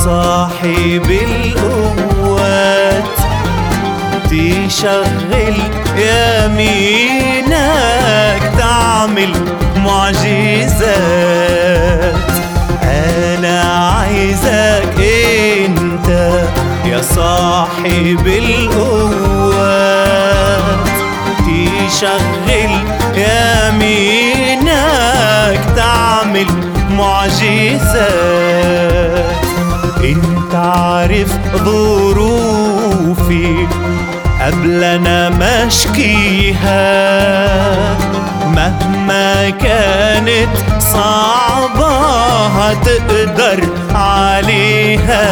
صاحب القوات تشغل يمينك تعمل معجزات انا عايزك انت يا صاحب القوات تشغل يمينك تعمل معجزات انت عارف ظروفي قبل انا مشكيها مهما كانت صعبة هتقدر عليها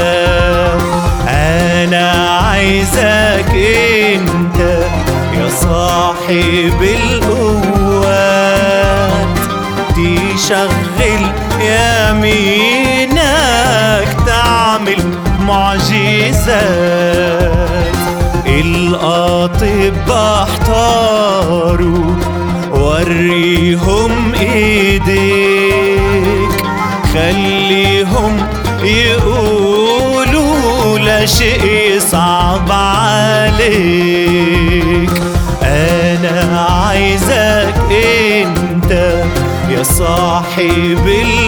انا عايزك انت يا صاحب القوات تشغل يمينك تعمل معجزات الأطباء احتاروا وريهم ايديك خليهم يقولوا لا شيء صعب عليك انا عايزك انت يا صاحب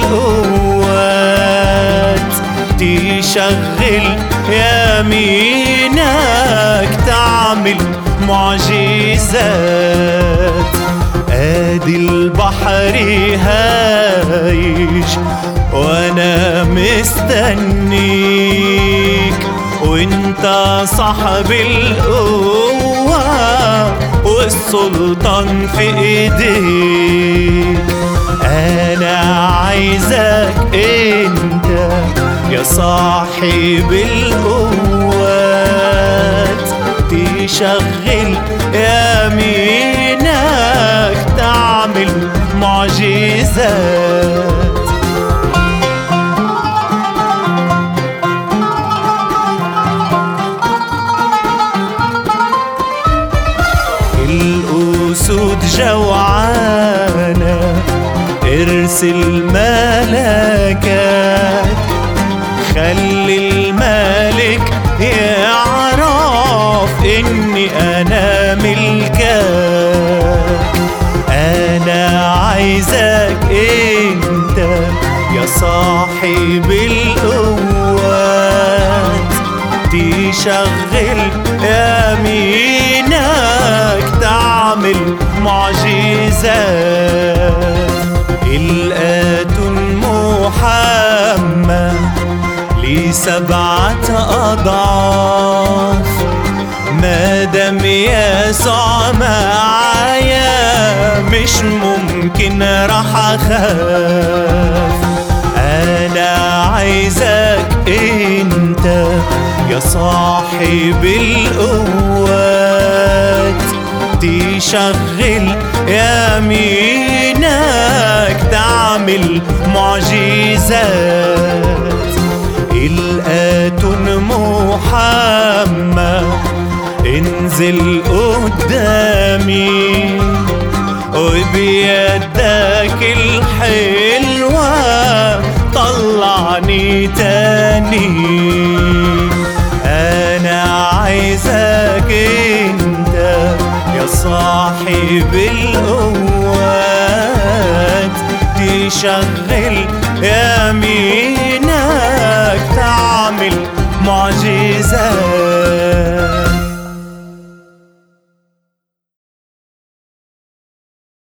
القوات تشغل يمينك تعمل معجزات ادي البحر هايش وانا مستنيك وانت صاحب القوة والسلطان في ايديك انا عايزك انت يا صاحب القوات تشغل يمينك تعمل معجزات الأسود جوعانة ارسل ملكك خلي الملك يعرف اني انا ملكك انا عايزك انت يا صاحب القوات تشغل يمينك تعمل معجزات الآتون محمد لسبعة أضعاف ما دام يسوع معايا مش ممكن راح أخاف أنا عايزك أنت يا صاحب القوات تشغل يمينك تعمل معجزات الآتون محمد انزل قدامي وبيدك الحلوة طلعني تاني أنا عايزك انت يا صاحب القوات تشغل يمينك تعمل